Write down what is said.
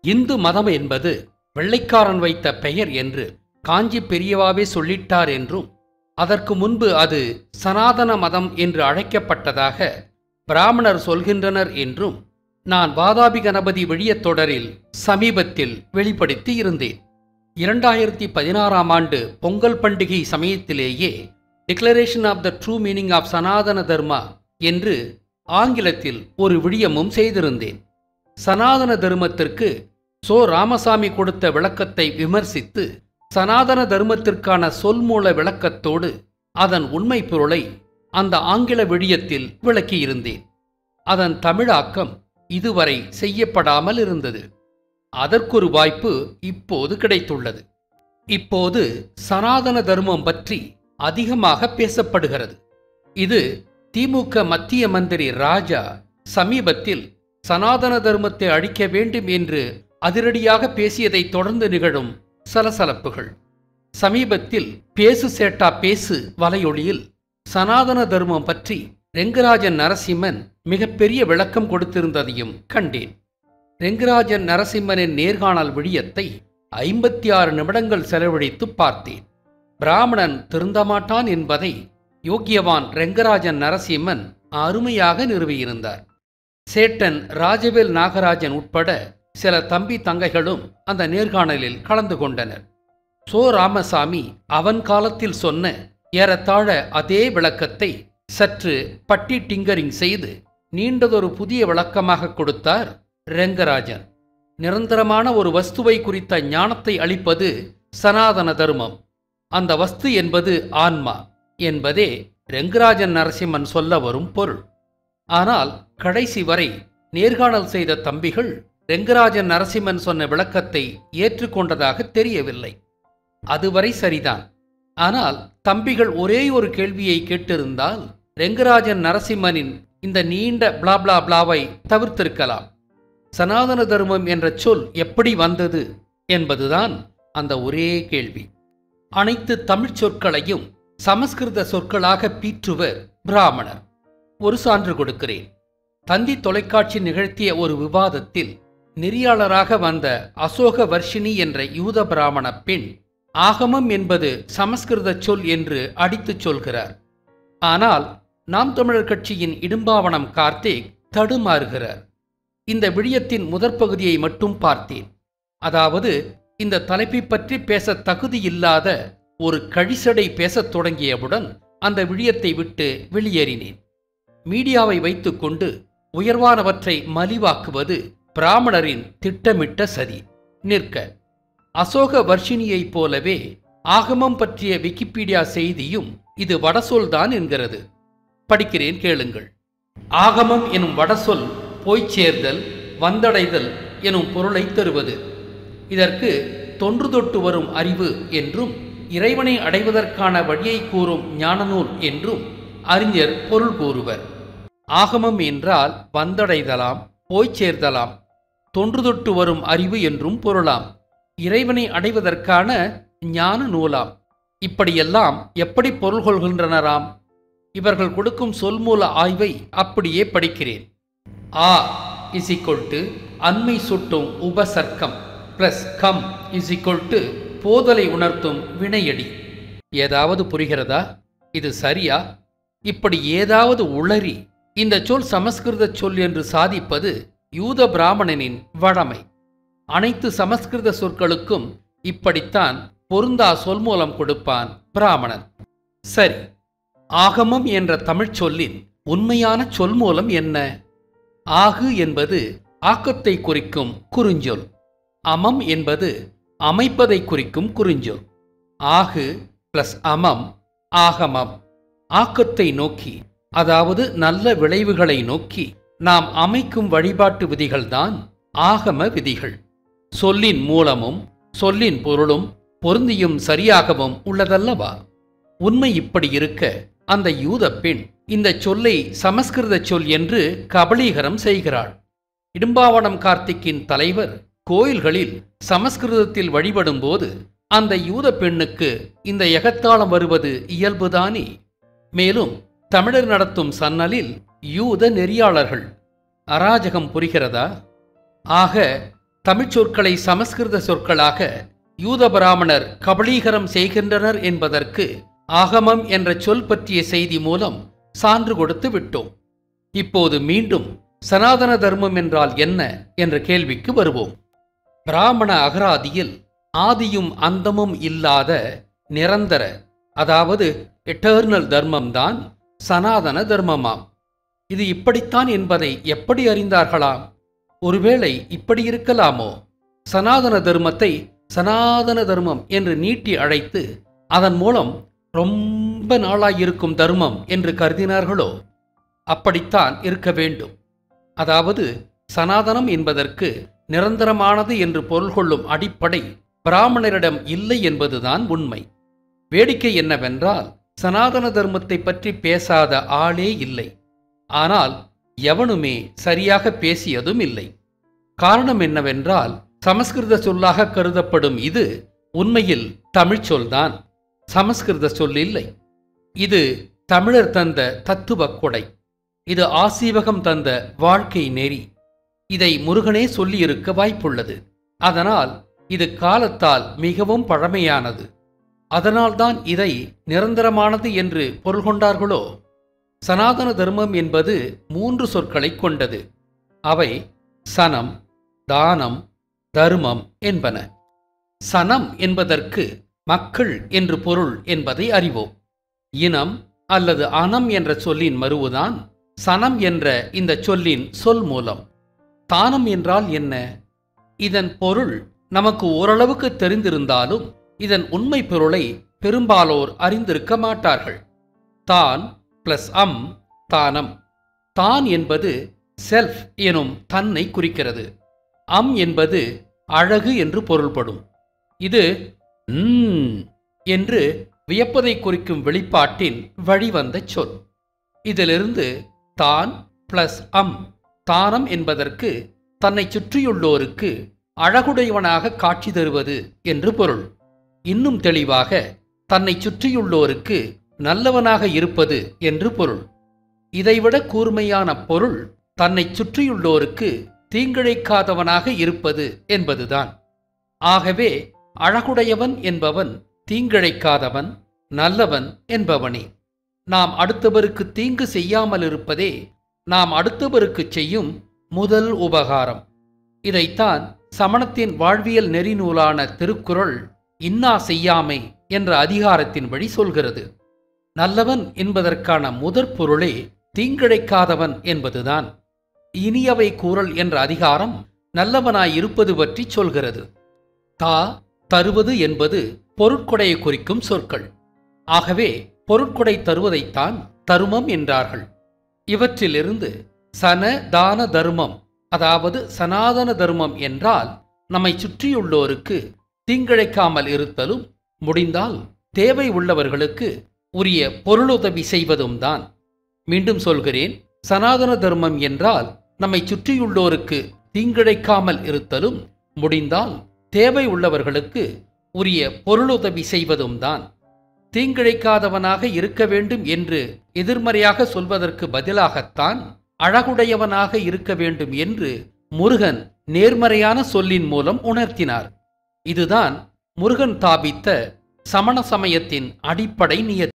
இந்து மதம் என்பது வெள்ளைக்காரன் வைத்த பெயர் என்று காஞ்சி பெரியவாவே சொல்லிட்டார் என்றும் அதற்கு முன்பு அது சனாதன மதம் என்று அழைக்கப்பட்டதாக பிராமணர் சொல்கின்றனர் என்றும் நான் வாதாபி கணபதி விழியத் தொடரில் சமீபத்தில் வெளிப்படுத்தி இருந்தேன் இரண்டாயிரத்தி பதினாறாம் ஆண்டு பொங்கல் பண்டிகை சமயத்திலேயே declaration of the true meaning of Sanatana Dharma என்று ஆங்கிலத்தில் ஒரு விழியமும் செய்திருந்தேன் சனாதன தர்மத்திற்கு சோ ராமசாமி கொடுத்த விளக்கத்தை விமர்சித்து சனாதன தர்மத்திற்கான சொல்மூல விளக்கத்தோடு அதன் உண்மை பொருளை அந்த ஆங்கில விழியத்தில் விளக்கியிருந்தேன் அதன் தமிழாக்கம் இதுவரை செய்யப்படாமல் இருந்தது அதற்கொரு வாய்ப்பு இப்போது கிடைத்துள்ளது இப்போது சனாதன தர்மம் பற்றி அதிகமாக பேசப்படுகிறது இது திமுக மத்திய மந்திரி ராஜா சமீபத்தில் சனாதன தர்மத்தை அழிக்க வேண்டும் என்று அதிரடியாக பேசியதைத் தொடர்ந்து நிகழும் சலசலப்புகள் சமீபத்தில் பேசு சேட்டா பேசு வலையொலியில் சனாதன தர்மம் பற்றி ரெங்கராஜன் நரசிம்மன் மிகப்பெரிய விளக்கம் கொடுத்திருந்ததையும் கண்டேன் ரெங்கராஜன் நரசிம்மனின் நேர்காணல் விழியத்தை ஐம்பத்தி ஆறு நிமிடங்கள் செலவழித்து பார்த்தேன் பிராமணன் திருந்தமாட்டான் என்பதை யோக்கியவான் ரெங்கராஜன் நரசிம்மன் அருமையாக நிறுவியிருந்தார் சேட்டன் ராஜவேல் நாகராஜன் உட்பட சில தம்பி தங்கைகளும் அந்த நேர்காணலில் கலந்து கொண்டனர் சோ ராமசாமி அவன் காலத்தில் சொன்ன ஏறத்தாழ அதே விளக்கத்தை சற்று பட்டி டிங்கரிங் செய்து நீண்டதொரு புதிய விளக்கமாக கொடுத்தார் ரெங்கராஜன் நிரந்தரமான ஒரு வஸ்துவை குறித்த ஞானத்தை அளிப்பது சனாதன தர்மம் அந்த வஸ்து என்பது ஆன்மா என்பதே ரெங்கராஜன் நரசிம்மன் சொல்ல வரும் பொருள் ஆனால் கடைசி வரை நேர்காணல் செய்த தம்பிகள் ரெங்கராஜன் நரசிம்மன் சொன்ன விளக்கத்தை ஏற்றுக்கொண்டதாக தெரியவில்லை அதுவரை சரிதான் ஆனால் தம்பிகள் ஒரே ஒரு கேள்வியை கேட்டிருந்தால் ரெங்கராஜன் நரசிம்மனின் இந்த நீண்ட பிளா பிளா பிளாவை தவிர்த்திருக்கலாம் சனாதன தர்மம் என்ற சொல் எப்படி வந்தது என்பதுதான் அந்த ஒரே கேள்வி அனைத்து தமிழ்ச் சொற்களையும் சமஸ்கிருத சொற்களாக பீற்றுவர் பிராமணர் ஒரு சான்று கொடுக்கிறேன் தந்தி தொலைக்காட்சி நிகழ்த்திய ஒரு விவாதத்தில் நெறியாளராக வந்த அசோக வர்ஷினி என்ற யூத பிராமண பெண் ஆகமம் என்பது சமஸ்கிருத சொல் என்று அடித்துச் சொல்கிறார் ஆனால் நாம் தமிழர் கட்சியின் இடும்பாவனம் கார்த்திக் தடுமாறுகிறார் இந்த விழியத்தின் முதற் பகுதியை மட்டும் பார்த்தேன் அதாவது இந்த தலைப்பை பற்றி பேச தகுதியில்லாத ஒரு கழிசடை பேசத் தொடங்கியவுடன் அந்த விழியத்தை விட்டு வெளியேறினேன் மீடியாவை வைத்துக்கொண்டு உயர்வானவற்றை மலிவாக்குவது பிராமணரின் திட்டமிட்ட சதி நிற்க அசோக வர்ஷினியைப் போலவே ஆகமம் பற்றிய விக்கிபீடியா செய்தியும் இது வடசொல்தான் என்கிறது படிக்கிறேன் கேளுங்கள் ஆகமம் எனும் வடசொல் போய்ச் சேர்தல் வந்தடைதல் எனும் பொருளை தருவது இதற்கு தொன்று தொட்டு வரும் அறிவு என்றும் இறைவனை அடைவதற்கான வழியை கூறும் ஞானநூல் என்றும் அறிஞர் பொருள் கூறுவர் ஆகமம் என்றால் வந்தடைதலாம் போய்ச் சேர்தலாம் தொன்று தொட்டு வரும் அறிவு என்றும் பொருளாம் இறைவனை அடைவதற்கான ஞான நூலாம் இப்படியெல்லாம் எப்படி பொருள் கொள்கின்றனராம் இவர்கள் கொடுக்கும் சொல்மூல ஆய்வை அப்படியே படிக்கிறேன் ஆ இஸ் ஈக்குவல் டு அண்மை சுட்டும் உபசர்க்கம் plus come is equal to போதலை உணர்த்தும் வினையடி ஏதாவது புரிகிறதா இது சரியா இப்படி ஏதாவது உளறி இந்த சொல் சமஸ்கிருத சொல் என்று சாதிப்பது யூத பிராமணனின் வழமை அனைத்து சமஸ்கிருத சொற்களுக்கும் இப்படித்தான் பொருந்தா சொல் மூலம் கொடுப்பான் பிராமணன் சரி ஆகமம் என்ற தமிழ்ச் சொல்லின் உண்மையான சொல் மூலம் என்ன ஆகு என்பது ஆக்கத்தை குறிக்கும் குறுஞ்சொல் அமம் என்பது அமைப்பதை குறிக்கும் குறுஞ்சொல் ஆகு பிளஸ் அமம் ஆகமம் ஆக்கத்தை நோக்கி அதாவது நல்ல விளைவுகளை நோக்கி நாம் அமைக்கும் வழிபாட்டு விதிகள்தான் ஆகம விதிகள் சொல்லின் மூலமும் சொல்லின் பொருளும் பொருந்தியும் சரியாகவும் உள்ளதல்லவா உண்மை இப்படி இருக்க அந்த யூத பெண் இந்த சொல்லை சமஸ்கிருத சொல் என்று கபளீகரம் செய்கிறாள் இடும்பாவனம் கார்த்திக்கின் தலைவர் கோயில்களில் சமஸ்கிருதத்தில் வழிபடும்போது அந்த யூத பெண்ணுக்கு இந்த எகத்தாளம் வருவது இயல்புதானே மேலும் தமிழர் நடத்தும் சன்னலில் யூத நெறியாளர்கள் அராஜகம் புரிகிறதா ஆக தமிழ்ச் சொற்களை சமஸ்கிருத சொற்களாக யூத பிராமணர் கபளீகரம் செய்கின்றனர் என்பதற்கு ஆகமம் என்ற சொல் பற்றிய செய்தி மூலம் சான்று கொடுத்து விட்டோம் இப்போது மீண்டும் சனாதன தர்மம் என்றால் என்ன என்ற கேள்விக்கு வருவோம் பிராமண அகராதியில் ஆதியும் அந்தமும் இல்லாத நிரந்தர அதாவது எட்டர்னல் தர்மம்தான் சனாதன தர்மமாம் இது இப்படித்தான் என்பதை எப்படி அறிந்தார்களாம் ஒருவேளை இப்படி இருக்கலாமோ சனாதன தர்மத்தை சனாதன தர்மம் என்று நீட்டி அழைத்து அதன் மூலம் ரொம்ப நாளாயிருக்கும் தர்மம் என்று கருதினார்களோ அப்படித்தான் இருக்க வேண்டும் அதாவது சனாதனம் என்பதற்கு நிரந்தரமானது என்று பொருள் கொள்ளும் அடிப்படை பிராமணரிடம் இல்லை என்பதுதான் உண்மை வேடிக்கை என்னவென்றால் சனாதன தர்மத்தை பற்றி பேசாத ஆளே இல்லை ஆனால் எவனுமே சரியாக பேசியதும் இல்லை காரணம் என்னவென்றால் சமஸ்கிருத சொல்லாக கருதப்படும் இது உண்மையில் தமிழ்ச் சொல்தான் சமஸ்கிருத சொல் இல்லை இது தமிழர் தந்த தத்துவ கொடை இது ஆசீவகம் தந்த வாழ்க்கை நெறி இதை முருகனே சொல்லியிருக்க வாய்ப்புள்ளது அதனால் இது காலத்தால் மிகவும் பழமையானது அதனால்தான் இதை நிரந்தரமானது என்று பொருள் கொண்டார்களோ சனாதன தர்மம் என்பது மூன்று சொற்களை கொண்டது அவை சனம் தானம் தர்மம் என்பன சனம் என்பதற்கு மக்கள் என்று பொருள் என்பதை அறிவோம் இனம் அல்லது அனம் என்ற சொல்லின் மறுவுதான் சனம் என்ற இந்த சொல்லின் சொல் மூலம் தானம் என்றால் என்ன இதன் பொருள் நமக்கு ஓரளவுக்கு தெரிந்திருந்தாலும் இதன் உண்மை பொருளை பெரும்பாலோர் அறிந்திருக்க மாட்டார்கள் தான் பிளஸ் அம் தானம் தான் என்பது செல்ஃப் எனும் தன்னை குறிக்கிறது அம் என்பது அழகு என்று பொருள்படும் இது "ம்" என்று வியப்பதை குறிக்கும் வெளிப்பாட்டின் வழிவந்த சொல் இதிலிருந்து தான் பிளஸ் அம் தானம் என்பதற்கு தன்னை சுற்றியுள்ளோருக்கு அழகுடையவனாக காட்சி தருவது என்று பொருள் இன்னும் தெளிவாக தன்னை சுற்றியுள்ளோருக்கு நல்லவனாக இருப்பது என்று பொருள் இதைவிட கூர்மையான பொருள் தன்னை சுற்றியுள்ளோருக்கு தீங்கிழைக்காதவனாக இருப்பது என்பதுதான் ஆகவே அழகுடையவன் என்பவன் தீங்கிழைக்காதவன் நல்லவன் என்பவனே நாம் அடுத்தவருக்கு தீங்கு செய்யாமல் இருப்பதே நாம் அடுத்தவருக்கு செய்யும் முதல் உபகாரம் இதைத்தான் சமணத்தின் வாழ்வியல் நெறிநூலான திருக்குறள் இன்னா செய்யாமை என்ற அதிகாரத்தின் வழி சொல்கிறது நல்லவன் என்பதற்கான முதற் பொருளே தீங்கிழைக்காதவன் என்பதுதான் இனியவை கூறல் என்ற அதிகாரம் நல்லவனாய் இருப்பது பற்றி சொல்கிறது தா தருவது என்பது பொருட்கொடையை குறிக்கும் சொற்கள் ஆகவே பொருட்கொடை தருவதைத்தான் தருமம் என்றார்கள் இவற்றிலிருந்து சன தான தர்மம் அதாவது சனாதன தர்மம் என்றால் நம்மை சுற்றியுள்ளோருக்கு தீங்கிழைக்காமல் இருத்தலும் முடிந்தால் தேவை உள்ளவர்களுக்கு உரிய பொருளுதவி செய்வதும் தான் மீண்டும் சொல்கிறேன் சனாதன தர்மம் என்றால் நம்மை சுற்றியுள்ளோருக்கு தீங்கிழைக்காமல் இருத்தலும் முடிந்தால் தேவை உள்ளவர்களுக்கு உரிய பொருளுதவி செய்வதும் தான் தீங்கிழைக்காதவனாக இருக்க வேண்டும் என்று எதிர்மறையாக சொல்வதற்கு பதிலாகத்தான் அழகுடையவனாக இருக்க வேண்டும் என்று முருகன் நேர்மறையான சொல்லின் மூலம் உணர்த்தினார் இதுதான் முருகன் தாபித்த சமண சமயத்தின் அடிப்படை நியதி